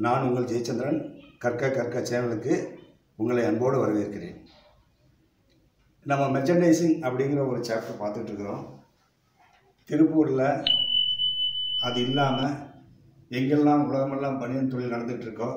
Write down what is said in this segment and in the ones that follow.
நான் உங்கள் ஜெயச்சந்திரன் கற்க கற்க சேனலுக்கு உங்களை அன்போடு வரவேற்கிறேன் நம்ம மெர்ச்சன்டைசிங் அப்படிங்கிற ஒரு சாப்டர் பார்த்துட்டு இருக்கிறோம் திருப்பூரில் அது இல்லாமல் எங்கெல்லாம் உலகமெல்லாம் பனியன் தொழில் நடந்துட்டு இருக்கோ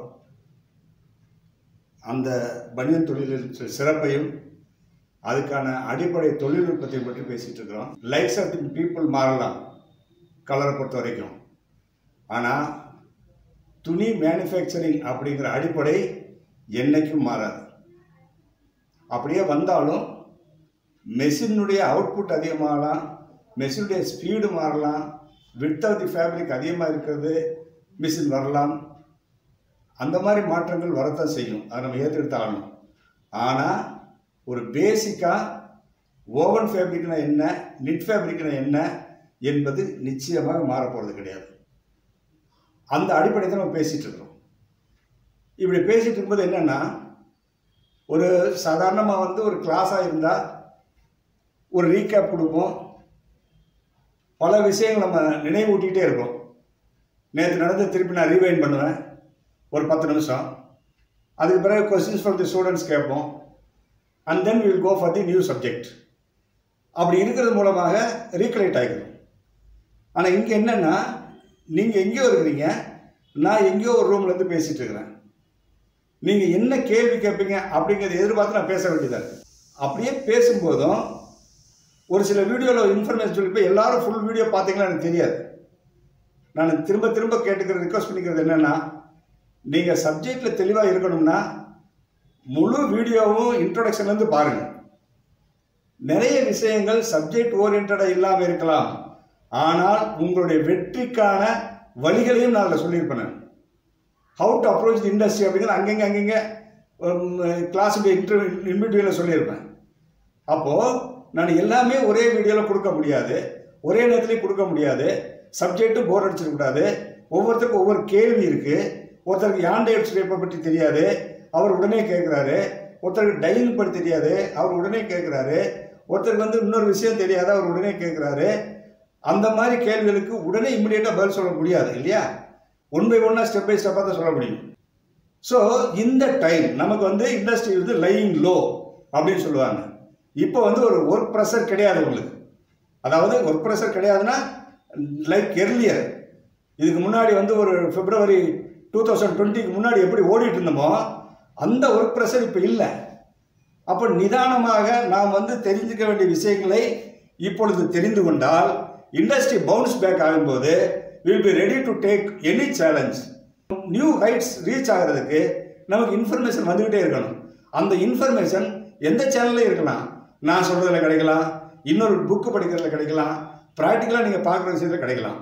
அந்த பனியன் தொழிலின் சி- சிறப்பையும் அதுக்கான அடிப்படை தொழில்நுட்பத்தை பற்றி பேசிட்டு இருக்கிறோம் லைஃப்ஸ் ஆஃப் தி பீப்புள் மாறலாம் கலரை பொறுத்த வரைக்கும் ஆனால் துணி மேனுஃபேக்சரிங் அப்படிங்கிற அடிப்படை என்னைக்கும் மாறாது அப்படியே வந்தாலும் மெஷினுடைய அவுட்புட் அதிகமாகலாம் மெஷினுடைய ஸ்பீடு மாறலாம் வித் ஆஃப் தி ஃபேப்ரிக் அதிகமாக இருக்கிறது மிஷின் வரலாம் அந்த மாதிரி மாற்றங்கள் வரத்தான் செய்யும் அதை நம்ம ஏற்றுக்கிட்டு ஆகணும் ஆனால் ஒரு பேசிக்காக ஓவன் ஃபேப்ரிக்னா என்ன நிட் ஃபேப்ரிக்னா என்ன என்பது நிச்சயமாக மாறப்போகிறது கிடையாது அந்த அடிப்படை தான் நம்ம பேசிகிட்டு இருக்கிறோம் இப்படி பேசிகிட்டு இருக்கும்போது என்னென்னா ஒரு சாதாரணமாக வந்து ஒரு கிளாஸாக இருந்தால் ஒரு ரீகேப் கொடுப்போம் பல விஷயங்கள் நம்ம நினைவூட்டிகிட்டே இருப்போம் நேற்று நடந்த திருப்பி நான் ரீவைன் பண்ணுவேன் ஒரு பத்து நிமிஷம் அதுக்கு பிறகு கொஸ்டின்ஸ் ஃப்ரம் தி ஸ்டூடெண்ட்ஸ் கேட்போம் and then will go for the new subject அப்படி இருக்கிறது மூலமாக ரீகலெக்ட் ஆகிடும் ஆனால் இங்கே என்னென்னா நீங்கள் எங்கேயோ இருக்கிறீங்க நான் எங்கேயோ ஒரு ரூம்லேருந்து பேசிகிட்டு இருக்கிறேன் நீங்கள் என்ன கேள்வி கேட்பீங்க அப்படிங்கிறத எதிர்பார்த்து நான் பேச வேண்டியதாக இருக்குது அப்படியே பேசும்போதும் ஒரு சில வீடியோவில் இன்ஃபர்மேஷன் சொல்லி போய் எல்லாரும் ஃபுல் வீடியோ பார்த்தீங்களா எனக்கு தெரியாது நான் திரும்ப திரும்ப கேட்டுக்கிற ரிக்வஸ்ட் பண்ணிக்கிறது என்னென்னா நீங்கள் சப்ஜெக்டில் தெளிவாக இருக்கணும்னா முழு வீடியோவும் இன்ட்ரோடக்ஷன்லேருந்து பாருங்கள் நிறைய விஷயங்கள் சப்ஜெக்ட் ஓரியன்டாக இல்லாமல் இருக்கலாம் ஆனால் உங்களுடைய வெற்றிக்கான வழிகளையும் நான் அதில் சொல்லியிருப்பேன் how to approach the industry அப்படிங்கிறது அங்கங்கே அங்கங்கே கிளாஸுடைய இன்டர் இன்பிட்வியில் சொல்லியிருப்பேன் அப்போது நான் எல்லாமே ஒரே வீடியோவில் கொடுக்க முடியாது ஒரே நேரத்துலையும் கொடுக்க முடியாது சப்ஜெக்ட்டும் போர் அடிச்சிடக்கூடாது ஒவ்வொருத்தருக்கும் ஒவ்வொரு கேள்வி இருக்குது ஒருத்தருக்கு யாண்டேட்ஸ் பேப்பர் பற்றி தெரியாது அவர் உடனே கேட்குறாரு ஒருத்தருக்கு டைனிங் பற்றி தெரியாது அவர் உடனே கேட்குறாரு ஒருத்தருக்கு வந்து இன்னொரு விஷயம் தெரியாது அவர் உடனே கேட்குறாரு அந்த மாதிரி கேள்விகளுக்கு உடனே இம்மிடியேட்டாக பதில் சொல்ல முடியாது இல்லையா ஒன் பை ஒன்னாக ஸ்டெப் பை ஸ்டெப்பாக தான் சொல்ல முடியும் ஸோ இந்த டைம் நமக்கு வந்து இண்டஸ்ட்ரி வந்து லையிங் லோ அப்படின்னு சொல்லுவாங்க இப்போ வந்து ஒரு ஒர்க் ப்ரெஷர் கிடையாது உங்களுக்கு அதாவது ஒர்க் ப்ரெஷர் கிடையாதுன்னா லைக் எர்லியர் இதுக்கு முன்னாடி வந்து ஒரு பிப்ரவரி டூ தௌசண்ட் டுவெண்ட்டிக்கு முன்னாடி எப்படி ஓடிட்டு இருந்தோமோ அந்த ஒர்க் ப்ரெஷர் இப்போ இல்லை அப்போ நிதானமாக நாம் வந்து தெரிஞ்சுக்க வேண்டிய விஷயங்களை இப்பொழுது தெரிந்து கொண்டால் இண்டஸ்ட்ரி பவுன்ஸ் பேக் ஆகும்போது will be ready to take any challenge new heights reach ஆகிறதுக்கு நமக்கு இன்ஃபர்மேஷன் வந்துக்கிட்டே இருக்கணும் அந்த இன்ஃபர்மேஷன் எந்த சேனல்லையும் இருக்கலாம் நான் சொல்கிறதுல கிடைக்கலாம் இன்னொரு புக்கு படிக்கிறதுல கிடைக்கலாம் ப்ராக்டிக்கலாக நீங்கள் பார்க்குற விஷயத்தில் கிடைக்கலாம்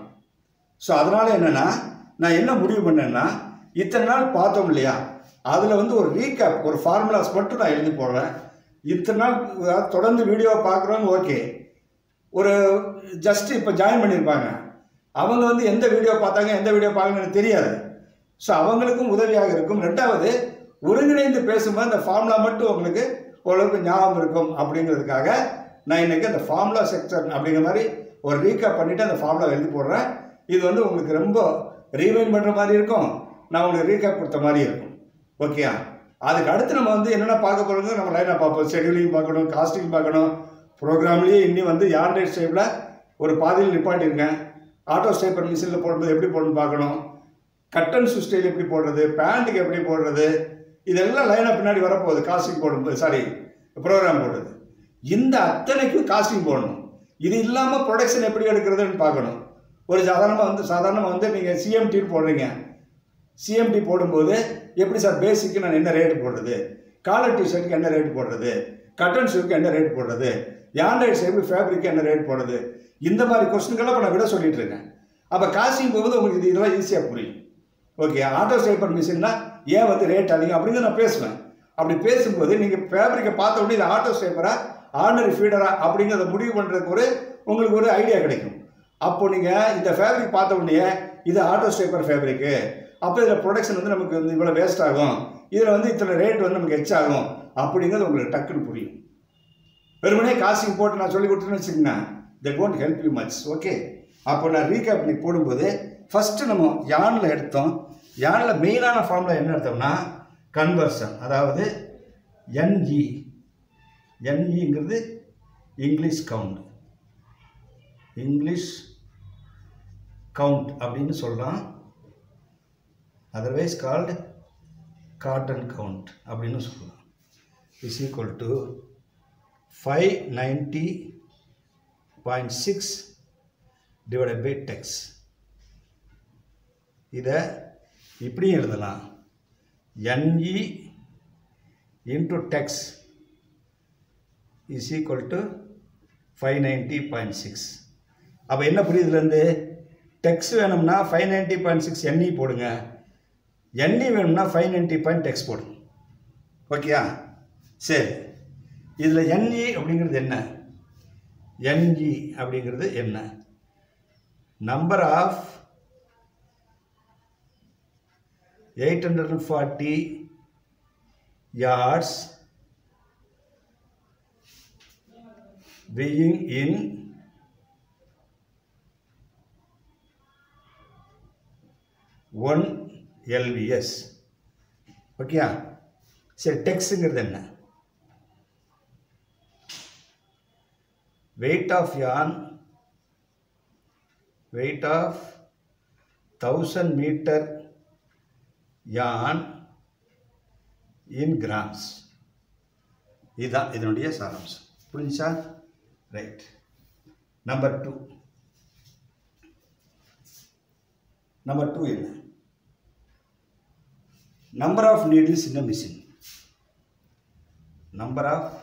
ஸோ அதனால் என்னென்னா நான் என்ன முடிவு பண்ணேன்னா இத்தனை நாள் பார்த்தோம் இல்லையா அதில் வந்து ஒரு ரீகேப் ஒரு ஃபார்முலாஸ் மட்டும் நான் எழுதி போடுறேன் இத்தனை நாள் அதாவது தொடர்ந்து வீடியோ பார்க்குறவங்க ஓகே ஒரு ஜஸ்ட் இப்போ ஜாயின் பண்ணியிருப்பாங்க அவங்க வந்து எந்த வீடியோ பார்த்தாங்க எந்த வீடியோ பார்க்கணும்னு தெரியாது ஸோ அவங்களுக்கும் உதவியாக இருக்கும் ரெண்டாவது ஒருங்கிணைந்து பேசும்போது அந்த ஃபார்முலா மட்டும் உங்களுக்கு ஓரளவுக்கு ஞாபகம் இருக்கும் அப்படிங்கிறதுக்காக நான் இன்னைக்கு அந்த ஃபார்முலா செக்ஷன் அப்படிங்கிற மாதிரி ஒரு ரீகேப் பண்ணிவிட்டு அந்த ஃபார்முலா எழுதி போடுறேன் இது வந்து உங்களுக்கு ரொம்ப ரீவைன் பண்ணுற மாதிரி இருக்கும் நான் உங்களுக்கு ரீகேப் கொடுத்த மாதிரி இருக்கும் ஓகேயா அதுக்கு அடுத்து நம்ம வந்து என்னென்ன பார்க்க போகிறோங்க நம்ம லைனாக பார்ப்போம் ஷெடியூலிங் பார்க்கணும் காஸ்டிங் பார்க்கணும் ப்ரோக்ராம்லேயே இன்னி வந்து ஆண்ட்ராய்ட் டைப்பில் ஒரு பாதியில் நிப்பாட்டியிருக்கேன் ஆட்டோ ஸ்டேப்பர் மிஷினில் போடும்போது எப்படி போடணும்னு பார்க்கணும் கட்டன் ஸ்டைல் எப்படி போடுறது பேண்ட்டுக்கு எப்படி போடுறது இதெல்லாம் லைனாக பின்னாடி வரப்போகுது காஸ்டிங் போடும்போது சாரி ப்ரோக்ராம் போடுறது இந்த அத்தனைக்கும் காஸ்டிங் போடணும் இது இல்லாமல் ப்ரொடக்ஷன் எப்படி எடுக்கிறதுன்னு பார்க்கணும் ஒரு சாதாரணமாக வந்து சாதாரணமாக வந்து நீங்கள் சிஎம்டின்னு போடுறீங்க சிஎம்டி போடும்போது எப்படி சார் பேசிக்கு நான் என்ன ரேட்டு போடுறது காலர் டிஷர்ட்டுக்கு என்ன ரேட் போடுறது கட்டன் ஷூக்கு என்ன ரேட் போடுறது யாண்ட்ராய்ட் ஷேப்பு ஃபேப்ரிக்கு என்ன ரேட் போடுறது இந்த மாதிரி கொஸ்டின்கெல்லாம் இப்போ நான் விட சொல்லிட்டு இருக்கேன் அப்போ காஸ்டிங் போகும்போது உங்களுக்கு இது இதெல்லாம் ஈஸியாக புரியும் ஓகே ஆட்டோ ஸ்டேப்பர் மிஷின்னா ஏன் வந்து ரேட் அதிகம் அப்படிங்கிறத நான் பேசுவேன் அப்படி பேசும்போது நீங்கள் ஃபேப்ரிக்கை பார்த்த உடனே இது ஆட்டோ ஸ்டேப்பரா ஆர்டினரி ஃபீடரா அப்படிங்கிறத முடிவு பண்ணுறதுக்கு ஒரு உங்களுக்கு ஒரு ஐடியா கிடைக்கும் அப்போ நீங்கள் இந்த ஃபேப்ரிக் பார்த்த உடனே இது ஆட்டோ ஸ்டேப்பர் ஃபேப்ரிக்கு அப்போ இதில் ப்ரொடக்ஷன் வந்து நமக்கு வந்து இவ்வளோ வேஸ்ட் ஆகும் இதில் வந்து இத்தனை ரேட் வந்து நமக்கு எச் ஆகும் அப்படிங்கிறது உங்களுக்கு டக்குன்னு புரியும் வெறுமனே காஸ்டிங் போட்டு நான் சொல்லி கொடுத்துன்னு வச்சுக்கோங்க that won't help you much okay அப்போ நான் ரீகேப் பண்ணி போடும்போது ஃபஸ்ட்டு நம்ம யானில் எடுத்தோம் யானில் மெயினான ஃபார்முலா என்ன அர்த்தம்னா கன்வர்ஷன் அதாவது என்இ என்இங்கிறது இங்கிலீஷ் கவுண்ட் இங்கிலீஷ் கவுண்ட் அப்படின்னு சொல்கிறான் அதர்வைஸ் கால்டு காட்டன் கவுண்ட் அப்படின்னு சொல்லலாம் is equal to five ninety point six divided by tex இதை இப்படியும் எழுதலாம் N E into tex is equal to five ninety point six அப்போ என்ன புரியுதுலேருந்து டெக்ஸ் வேணும்னா five ninety point six N E போடுங்க என்இ வேணும்னா ஃபைவ் நைன்ட்டி பாயிண்ட் டெக்ஸ் போடுங்க ஓகேயா சரி இதில் என்இ அப்படிங்கிறது என்ன என்இ அப்படிங்கிறது என்ன number of eight hundred and forty yards being in one L B S ஓகேயா சரி டெக்ஸுங்கிறது என்ன weight of yarn weight of thousand metre yarn in grams இதுதான் இதனுடைய சாராம்சம் புரிஞ்சுச்சா right number two number two என்ன number of needles in a machine number of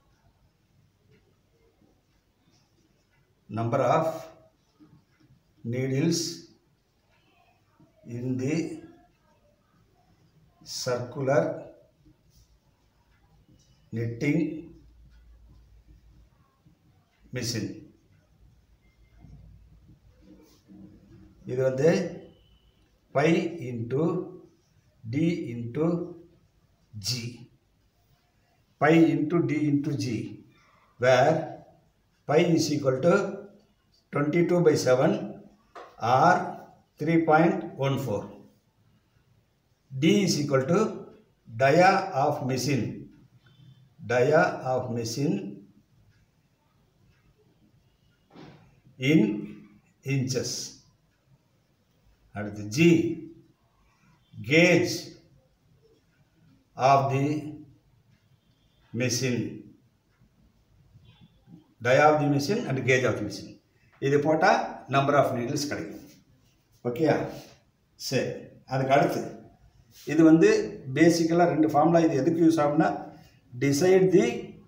number of needles in the circular knitting machine இது வந்து pi into D into G pi into D into G where pi is equal to twenty two by seven or three point one four D is equal to dia of machine dia of machine in inches அடுத்து G gauge of the machine dia of the machine and gauge of the machine இது போட்டால் number of needles கிடைக்கும் ஓகேயா சரி அதுக்கு அடுத்து இது வந்து பேசிக்கலாக ரெண்டு ஃபார்முலா இது எதுக்கு யூஸ் ஆகும்னா decide the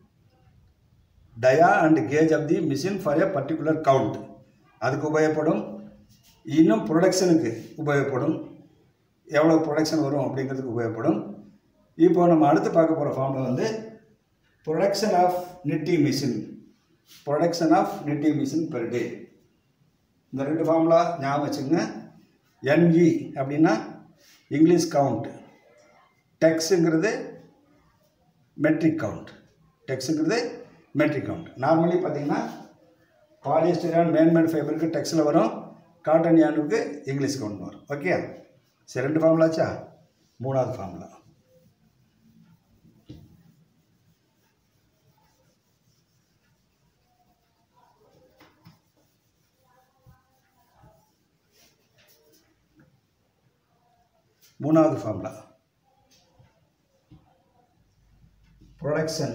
dia and gauge of the machine for a particular count அதுக்கு உபயோகப்படும் இன்னும் ப்ரொடக்ஷனுக்கு உபயோகப்படும் எவ்வளோ ப்ரொடக்ஷன் வரும் அப்படிங்கிறதுக்கு உபயோகப்படும் இப்போ நம்ம அடுத்து பார்க்க போகிற ஃபார்மில் வந்து production of knitting machine production of knitting machine per day இந்த ரெண்டு ஃபார்முலா ஞாபகம் வச்சுங்க என்இ அப்படின்னா இங்கிலீஷ் கவுண்ட் டெக்ஸுங்கிறது மெட்ரிக் கவுண்ட் டெக்ஸுங்கிறது மெட்ரிக் கவுண்ட் நார்மலி பார்த்தீங்கன்னா பாலியஸ்டர் யான் மேன்மேட் ஃபைபருக்கு டெக்ஸில் வரும் காட்டன் யானுக்கு இங்கிலீஷ் கவுண்ட் வரும் ஓகே சரி ரெண்டு ஃபார்முலாச்சா மூணாவது ஃபார்முலா மூணாவது formula production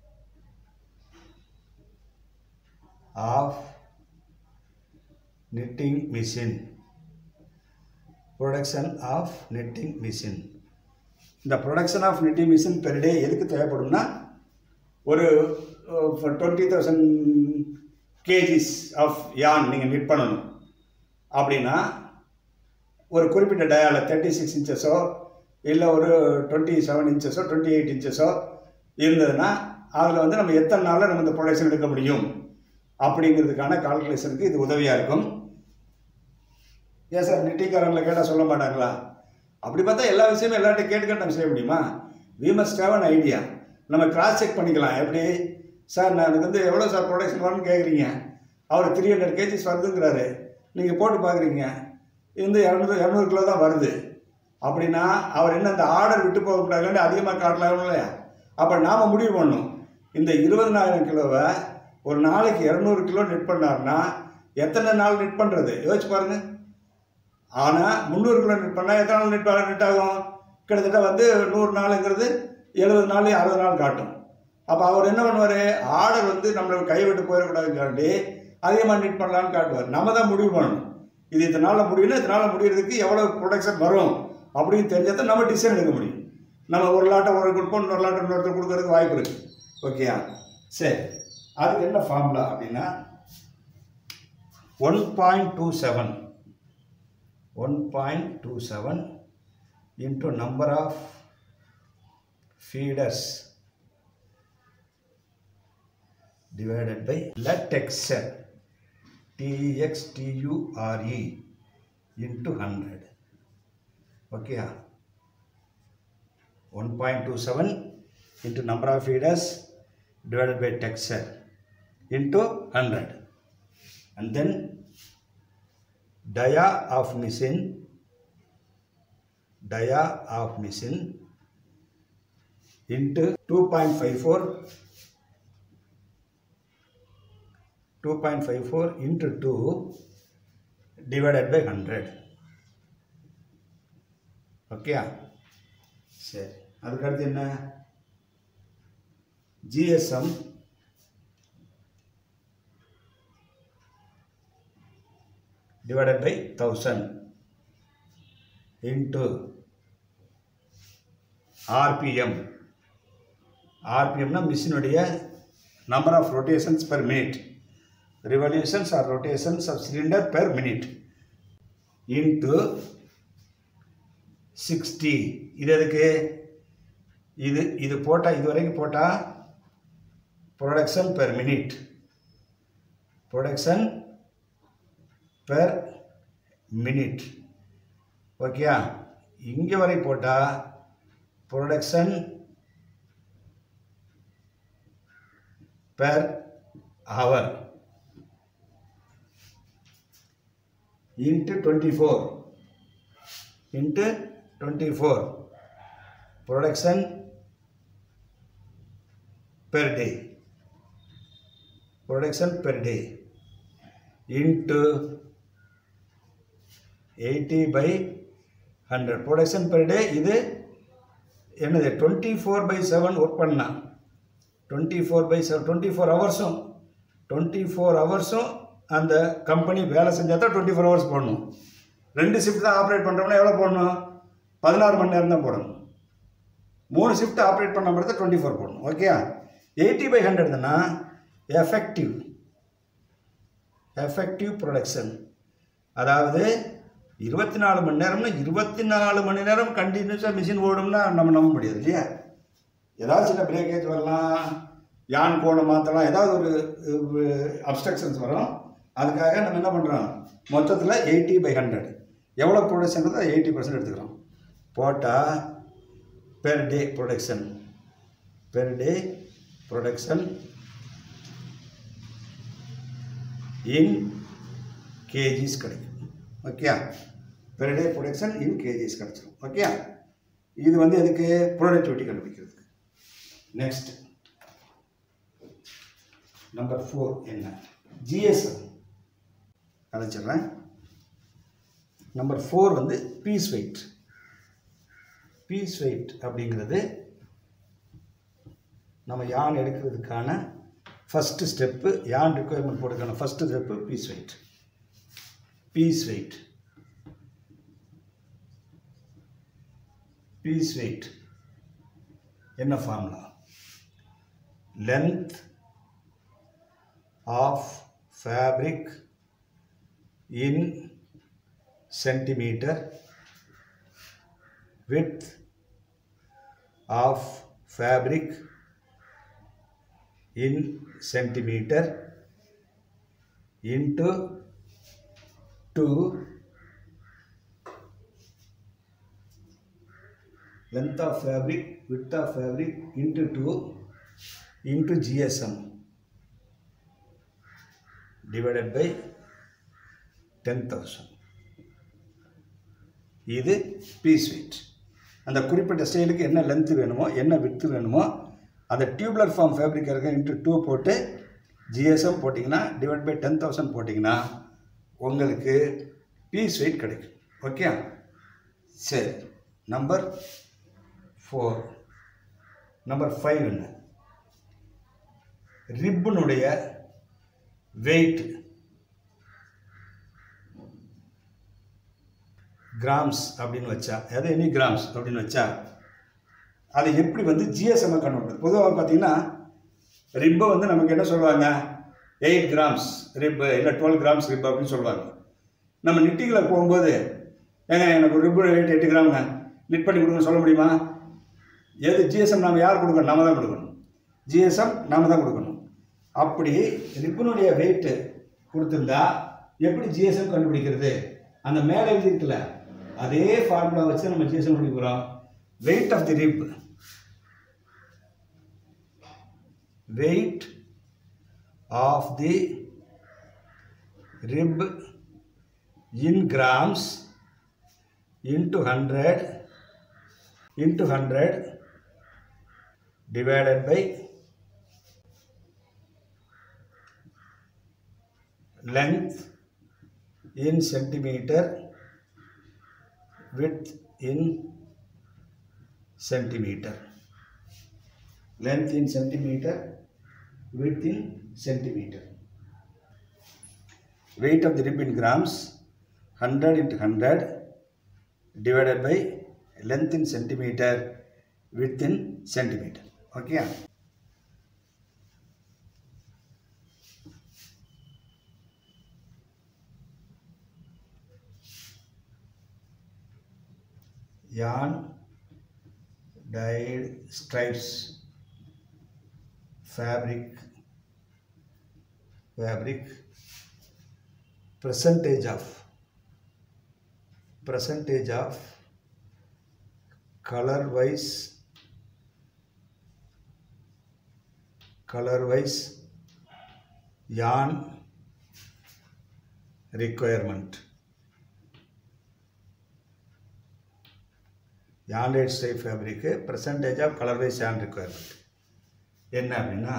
of knitting machine production of knitting machine இந்த production of knitting machine per day எதுக்கு தேவைப்படும்னா ஒரு டுவெண்ட்டி தௌசண்ட் கேஜிஸ் ஆஃப் யான் நீங்கள் knit பண்ணணும் அப்படின்னா ஒரு குறிப்பிட்ட டயாவில் தேர்ட்டி சிக்ஸ் இன்ச்சஸோ இல்லை ஒரு டுவெண்ட்டி செவன் இன்ச்சஸோ டுவெண்ட்டி எயிட் இன்ச்சஸோ இருந்ததுன்னா அதில் வந்து நம்ம எத்தனை நாளில் நம்ம இந்த ப்ரொடக்ஷன் எடுக்க முடியும் அப்படிங்கிறதுக்கான கால்குலேஷனுக்கு இது உதவியாக இருக்கும் ஏன் சார் நிட்டிக்காரங்களை கேட்டால் சொல்ல மாட்டாங்களா அப்படி பார்த்தா எல்லா விஷயமும் எல்லார்ட்டையும் கேட்டுக்கிட்டு நம்ம செய்ய முடியுமா we must have an idea நம்ம கிராஸ் செக் பண்ணிக்கலாம் எப்படி சார் நான் எனக்கு வந்து எவ்வளோ சார் ப்ரொடக்ஷன் வரும்னு கேட்குறீங்க அவர் த்ரீ ஹண்ட்ரட் கேஜிஸ் வருதுங்கிறாரு நீங்கள் போட்டு பார்க்குறீங்க இது வந்து இரநூறு இரநூறு கிலோ தான் வருது அப்படின்னா அவர் என்ன அந்த ஆர்டர் விட்டு போகக்கூடாதுன்னு அதிகமாக காட்டலாம் இல்லையா அப்போ நாம் முடிவு பண்ணணும் இந்த இருபதனாயிரம் கிலோவை ஒரு நாளைக்கு இரநூறு கிலோ நெட் பண்ணாருன்னா எத்தனை நாள் நெட் பண்ணுறது யோசிச்சு பாருங்க ஆனால் முந்நூறு கிலோ நெட் பண்ணால் எத்தனை நாள் நெட் நெட் ஆகும் கிட்டத்தட்ட வந்து நூறு நாளுங்கிறது எழுபது நாள் அறுபது நாள் காட்டும் அப்போ அவர் என்ன பண்ணுவார் ஆர்டர் வந்து நம்மளை கைவிட்டு போயிடக்கூடாதுக்காண்டி அதிகமாக நெட் பண்ணலான்னு காட்டுவார் நம்ம தான் முடிவு பண்ணணும் இது இதனால முடியும்னா இதனால முடியறதுக்கு எவ்வளோ ப்ரொடக்ஷன் வரும் அப்படின்னு தெரிஞ்சால் தான் நம்ம டிசிஷன் எடுக்க முடியும் நம்ம ஒரு லாட்டை ஒரு கொடுப்போம் இன்னொரு லாட்டை இன்னொருத்தர் கொடுக்கறதுக்கு வாய்ப்பு இருக்குது ஓகேயா சரி அதுக்கு என்ன ஃபார்முலா அப்படின்னா one point two seven one point two seven into number of feeders divided by let xn txture into 100 okay 1.27 into number of feeders divided by texture into 100 and then dia of machine dia of machine into 2.54 2.54 into 2 divided by 100 ஓகேயா சரி அதுக்கடுத்து என்ன GSM divided by 1000 into RPM ஆர்பிஎம்னா மிஷினுடைய number of rotations per minute revolutions or rotations of cylinder per minute into 60 இது எதுக்கு இது இது போட்டால் இது வரைக்கும் போட்டால் production per minute production per minute ஓகேயா இங்கே வரை போட்டால் production per hour into 24 into 24 production per day production per day into 80 by 100 production per day இது என்னது twenty four by seven work பண்ணா twenty four by seven twenty four ஹவர்ஸும் twenty four ஹவர்ஸும் அந்த கம்பெனி வேலை செஞ்சால் தான் டுவெண்ட்டி ஃபோர் ஹவர்ஸ் போடணும் ரெண்டு ஷிஃப்ட் தான் ஆப்ரேட் பண்ணுறோம்னா எவ்வளோ போடணும் பதினாறு மணி நேரம் தான் போடணும் மூணு ஷிஃப்ட் ஆப்ரேட் பண்ண மாதிரி தான் டுவெண்ட்டி ஃபோர் போடணும் ஓகே எயிட்டி பை ஹண்ட்ரட்னா எஃபெக்டிவ் எஃபெக்டிவ் ப்ரொடக்ஷன் அதாவது இருபத்தி நாலு மணி நேரம்னா இருபத்தி நாலு மணி நேரம் கண்டினியூஸாக மிஷின் ஓடும்னா நம்ம நம்ப முடியாது இல்லையா ஏதாவது சின்ன பிரேக்கேஜ் வரலாம் யான் கோணம் மாற்றலாம் ஏதாவது ஒரு அப்ஸ்ட்ரக்ஷன்ஸ் வரும் அதுக்காக நம்ம என்ன பண்ணுறோம் மொத்தத்தில் எயிட்டி பை ஹண்ட்ரட் எவ்வளோ ப்ரொடக்ஷன் அதை எயிட்டி பர்சன்ட் எடுத்துக்கிறோம் போட்டால் per day production per day production in KGs கிடைக்கும் okay per day production in KGs கிடைச்சிடும் ஓகே இது வந்து எதுக்கு ப்ரொடக்டிவிட்டி கண்டுபிடிக்கிறதுக்கு நெக்ஸ்ட் நம்பர் ஃபோர் என்ன ஜிஎஸ்எம் அழைச்சிட்றேன் நம்பர் ஃபோர் வந்து பீஸ் வெயிட் பீஸ் வெயிட் அப்படிங்கிறது நம்ம யான் எடுக்கிறதுக்கான ஃபஸ்ட்டு ஸ்டெப்பு யான் ரிக்குவயர்மெண்ட் போடுறதுக்கான first step piece weight piece weight piece weight என்ன formula length of fabric in centimeter width of fabric in centimeter into 2 length of fabric width of fabric into 2 into GSM divided by 10,000 இது piece wait அந்த குறிப்பிட்ட ஸ்டைலுக்கு என்ன length வேணுமோ என்ன width வேணுமோ அந்த டியூப்லர் ஃபார்ம் ஃபேப்ரிக் இருக்க இன்ட்டு டூ போட்டு ஜிஎஸ்எம் போட்டிங்கன்னா டிவைட் பை டென் தௌசண்ட் போட்டிங்கன்னா உங்களுக்கு பீஸ் வெயிட் கிடைக்கும் ஓகே சரி நம்பர் ஃபோர் நம்பர் ஃபைவ் என்ன ரிப்பனுடைய வெயிட் கிராம்ஸ் அப்படின்னு வச்சா அதாவது எனி கிராம்ஸ் அப்படின்னு வச்சா அதை எப்படி வந்து ஜிஎஸ்எம் கன்வெர்ட் பண்ணுறது பொதுவாக பார்த்தீங்கன்னா ரிப்பை வந்து நமக்கு என்ன சொல்லுவாங்க எயிட் கிராம்ஸ் ரிப்பு இல்லை டுவெல் கிராம்ஸ் ரிப் அப்படின்னு சொல்லுவாங்க நம்ம நிட்டிங்கில் போகும்போது ஏங்க எனக்கு ஒரு ரிப்பு வெயிட் எட்டு கிராமுங்க நிட் பண்ணி கொடுங்கன்னு சொல்ல முடியுமா எது ஜிஎஸ்எம் நம்ம யார் கொடுக்கணும் நாம தான் கொடுக்கணும் ஜிஎஸ்எம் நாம தான் கொடுக்கணும் அப்படி ரிப்பனுடைய வெயிட்டு கொடுத்துருந்தா எப்படி ஜிஎஸ்எம் கண்டுபிடிக்கிறது அந்த மேலே எழுதியிருக்குல்ல அதே ஃபார்முலா வச்சு நம்ம ஜிஎஸ்எம் கண்டுபிடிக்கிறோம் weight of the rib weight of the rib in grams into 100 into 100 divided by length in centimeter width in centimeter length in centimeter width in centimeter weight of the rib in grams 100 into 100 divided by length in centimeter width in centimeter okay yarn dyed stripes fabric fabric percentage of percentage of color wise color wise yarn requirement yarn dyed stripe fabric percentage of color wise yarn requirement என்ன அப்படின்னா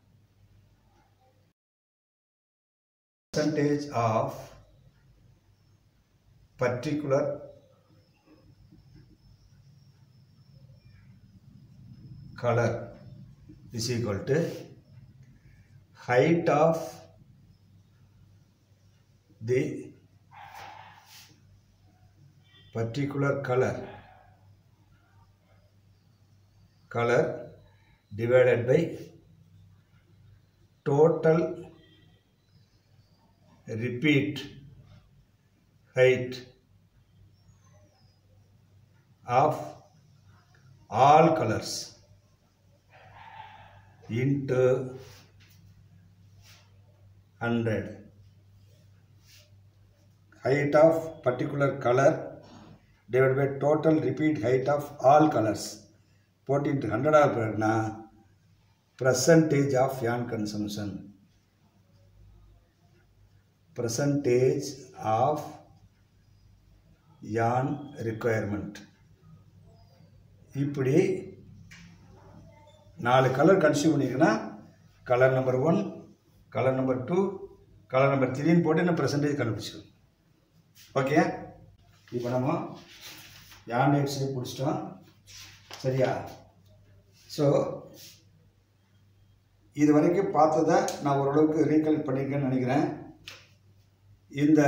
percentage of particular color is equal to height of the particular color color divided by total repeat height of all colors into 100 height of particular color divided by total repeat height of all colors போட்டு into ஹண்ட்ரடாக போயிருக்குன்னா percentage of yarn consumption percentage of yarn requirement இப்படி நாலு colour consume பண்ணிங்கன்னா colour number one colour number two colour number த்ரீன்னு போட்டு என்ன percentage கண்டுபிடிச்சிடும் okay இப்போ நம்ம யான் டேட்ஸே பிடிச்சிட்டோம் சரியா ஸோ இது வரைக்கும் பார்த்ததை நான் ஓரளவுக்கு ரீகலெக்ட் பண்ணியிருக்கேன்னு நினைக்கிறேன் இந்த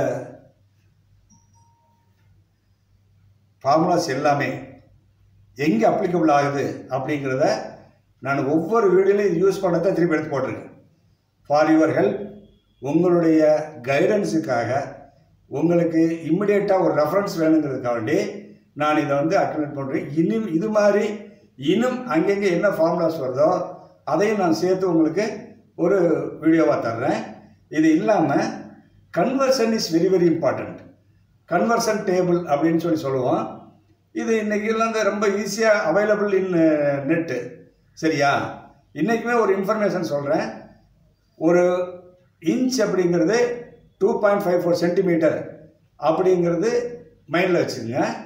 ஃபார்முலாஸ் எல்லாமே எங்கே அப்ளிகபிள் ஆகுது அப்படிங்கிறத நான் ஒவ்வொரு வீடியோலையும் இது யூஸ் பண்ணதை திருப்பி எடுத்து போட்டிருக்கேன் ஃபார் யுவர் ஹெல்ப் உங்களுடைய கைடன்ஸுக்காக உங்களுக்கு இம்மிடியேட்டாக ஒரு ரெஃபரன்ஸ் வேணுங்கிறதுக்காண்டி நான் இதை வந்து அக்டிவேட் பண்ணுறேன் இன்னும் இது மாதிரி இன்னும் அங்கங்கே என்ன ஃபார்முலாஸ் வருதோ அதையும் நான் சேர்த்து உங்களுக்கு ஒரு வீடியோவாக தர்றேன் இது இல்லாமல் conversion is very very important conversion table அப்படின்னு சொல்லி சொல்லுவோம் இது இன்றைக்கெல்லாம் வந்து ரொம்ப ஈஸியாக அவைலபிள் இன் நெட்டு சரியா இன்றைக்குமே ஒரு இன்ஃபர்மேஷன் சொல்கிறேன் ஒரு இன்ச் அப்படிங்கிறது two point five four centimetre அப்படிங்கிறது மைண்டில் வச்சுக்கோங்க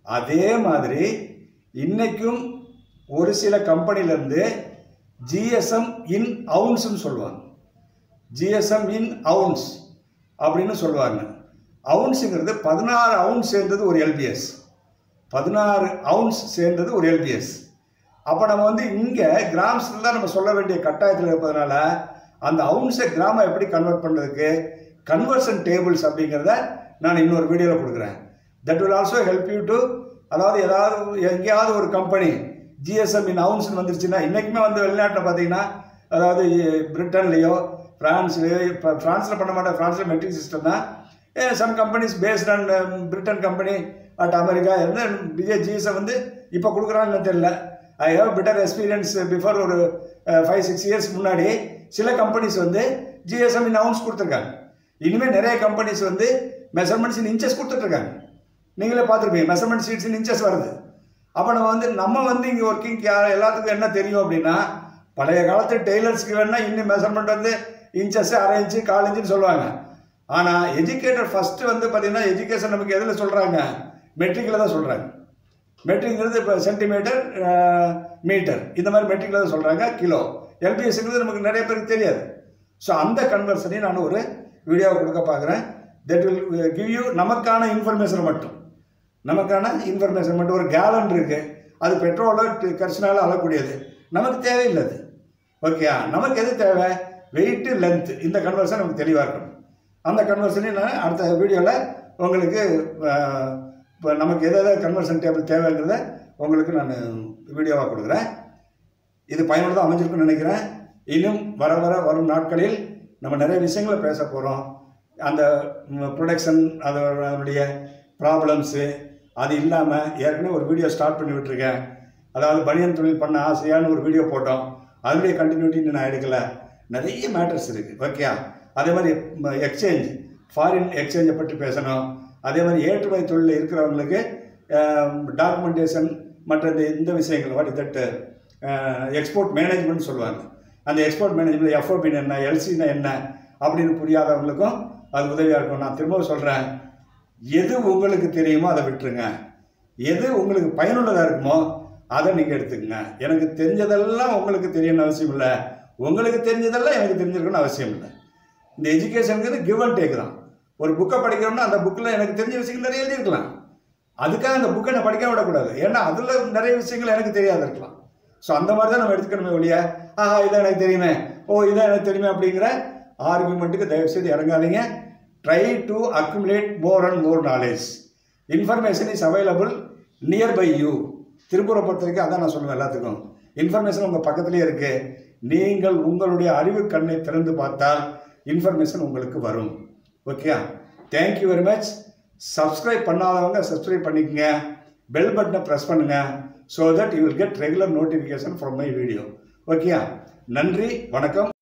அதே மாதிரி இன்னைக்கும் ஒரு சில கம்பெனிலேருந்து ஜிஎஸ்எம் இன் அவுன்ஸ்னு சொல்லுவாங்க ஜிஎஸ்எம் இன் அவுன்ஸ் அப்படின்னு சொல்லுவாங்க அவுன்ஸுங்கிறது பதினாறு அவுன்ஸ் சேர்ந்தது ஒரு எல்பிஎஸ் பதினாறு அவுன்ஸ் சேர்ந்தது ஒரு எல்பிஎஸ் அப்போ நம்ம வந்து இங்கே கிராம்ஸில் தான் நம்ம சொல்ல வேண்டிய கட்டாயத்தில் இருப்பதனால அந்த அவுன்ஸை கிராமம் எப்படி கன்வெர்ட் பண்ணுறதுக்கு கன்வர்ஷன் டேபிள்ஸ் அப்படிங்கிறத நான் இன்னொரு வீடியோவில் கொடுக்குறேன் that will also help you to அதாவது ஏதாவது எங்கேயாவது ஒரு கம்பெனி ஜிஎஸ்எம் இன் அவுன்ஸ்னு வந்துருச்சுன்னா இன்றைக்குமே வந்து வெளிநாட்டில் பார்த்தீங்கன்னா அதாவது பிரிட்டன்லேயோ ஃப்ரான்ஸ்லேயோ இப்போ ஃப்ரான்ஸில் பண்ண மாட்டேன் ஃப்ரான்ஸில் மெட்ரிக் சிஸ்டம் தான் some companies based on Britain company at America இருந்து விஜய் ஜிஎஸ்எம் வந்து இப்போ கொடுக்குறான்னு தெரியல I have better experience before ஒரு ஃபைவ் சிக்ஸ் இயர்ஸ் முன்னாடி சில கம்பெனிஸ் வந்து ஜிஎஸ்எம் இன் அவுன்ஸ் கொடுத்துருக்காங்க இனிமேல் நிறைய கம்பெனிஸ் வந்து மெஷர்மெண்ட்ஸ் இன் இன்ச்சஸ் கொடுத்துட்ருக்காங்க நீங்களே பார்த்துருப்பீங்க மெஷர்மெண்ட் ஷீட்ஸ் இன் இன்ச்சஸ் வருது அப்போ நம்ம வந்து நம்ம வந்து இங்கே ஒர்க்கிங் எல்லாத்துக்கும் என்ன தெரியும் அப்படின்னா பழைய காலத்து டெய்லர்ஸ்க்கு வேணால் இன்னும் மெஷர்மெண்ட் வந்து இன்ச்சஸ் அரை இன்ச்சு கால் இன்ச்சுன்னு சொல்லுவாங்க ஆனால் எஜுகேட்டர் ஃபஸ்ட்டு வந்து பார்த்தீங்கன்னா எஜுகேஷன் நமக்கு எதில் சொல்கிறாங்க மெட்ரிக்கில் தான் சொல்கிறாங்க மெட்ரிக்ங்கிறது இப்போ சென்டிமீட்டர் மீட்டர் இந்த மாதிரி மெட்ரிக்கில் தான் சொல்கிறாங்க கிலோ எல்பிஎஸ்ங்கிறது நமக்கு நிறைய பேருக்கு தெரியாது ஸோ அந்த கன்வர்ஷனையும் நான் ஒரு வீடியோவை கொடுக்க பார்க்குறேன் தட் வில் கிவ் யூ நமக்கான இன்ஃபர்மேஷன் மட்டும் நமக்கான இன்ஃபர்மேஷன் மட்டும் ஒரு கேலன் இருக்குது அது பெட்ரோலோ கரிசனால அளக்கூடியது நமக்கு தேவையில்லை அது ஓகேயா நமக்கு எது தேவை வெயிட்டு லென்த் இந்த கன்வர்ஷன் நமக்கு தெளிவாக இருக்கணும் அந்த கன்வர்ஷனையும் நான் அடுத்த வீடியோவில் உங்களுக்கு இப்போ நமக்கு எதாவது கன்வர்ஷன் டேபிள் தேவைங்கிறத உங்களுக்கு நான் வீடியோவாக கொடுக்குறேன் இது பயனுள்ளதாக அமைஞ்சிருக்குன்னு நினைக்கிறேன் இன்னும் வர வர வரும் நாட்களில் நம்ம நிறைய விஷயங்களை பேச போகிறோம் அந்த ப்ரொடக்ஷன் அதனுடைய ப்ராப்ளம்ஸு அது இல்லாமல் ஏற்கனவே ஒரு வீடியோ ஸ்டார்ட் பண்ணி விட்டுருக்கேன் அதாவது பனியன் தொழில் பண்ண ஆசையான ஒரு வீடியோ போட்டோம் அதனுடைய கண்டினியூட்டி நான் எடுக்கல நிறைய மேட்டர்ஸ் இருக்குது ஓகே அதே மாதிரி எக்ஸ்சேஞ்ச் ஃபாரின் எக்ஸ்சேஞ்சை பற்றி பேசணும் அதே மாதிரி ஏற்றுமதி தொழிலில் இருக்கிறவங்களுக்கு டாக்குமெண்டேஷன் மற்ற இந்த இந்த விஷயங்கள் வாட் தட்டு எக்ஸ்போர்ட் மேனேஜ்மெண்ட் சொல்லுவாங்க அந்த எக்ஸ்போர்ட் மேனேஜ்மெண்ட் எஃப்ஓபின்னு என்ன எல்சின்னா என்ன அப்படின்னு புரியாதவங்களுக்கும் அது உதவியாக இருக்கும் நான் திரும்ப சொல்கிறேன் எது உங்களுக்கு தெரியுமோ அதை விட்டுருங்க எது உங்களுக்கு பயனுள்ளதாக இருக்குமோ அதை நீங்கள் எடுத்துக்கங்க எனக்கு தெரிஞ்சதெல்லாம் உங்களுக்கு தெரியணும்னு அவசியம் இல்லை உங்களுக்கு தெரிஞ்சதெல்லாம் எனக்கு தெரிஞ்சிருக்கணும்னு அவசியம் இல்லை இந்த எஜுகேஷனுங்கிறது கிவ் அண்ட் டேக் தான் ஒரு புக்கை படிக்கிறோம்னா அந்த புக்கில் எனக்கு தெரிஞ்ச விஷயங்கள் நிறைய எழுதியிருக்கலாம் அதுக்காக அந்த புக்கை நான் படிக்க விடக்கூடாது ஏன்னா அதில் நிறைய விஷயங்கள் எனக்கு தெரியாத இருக்கலாம் ஸோ அந்த மாதிரி தான் நம்ம எடுத்துக்கணுமே ஒழிய ஆஹா இதான் எனக்கு தெரியுமே ஓ இதான் எனக்கு தெரியுமே அப்படிங்கிற ஆர்குமெண்ட்டுக்கு தயவுசெய்து இறங்காதீங்க try to accumulate more and more knowledge information is available near by you திருப்பூரை பொறுத்த வரைக்கும் அதான் நான் சொல்லுவேன் எல்லாத்துக்கும் இன்ஃபர்மேஷன் உங்கள் பக்கத்துலேயே இருக்குது நீங்கள் உங்களுடைய அறிவு கண்ணை திறந்து பார்த்தால் இன்ஃபர்மேஷன் உங்களுக்கு வரும் okay thank you very much subscribe பண்ணாதவங்க சப்ஸ்கிரைப் பண்ணிக்கங்க பெல் பட்டனை ப்ரெஸ் பண்ணுங்க so that you will get regular notification from my video okay நன்றி வணக்கம்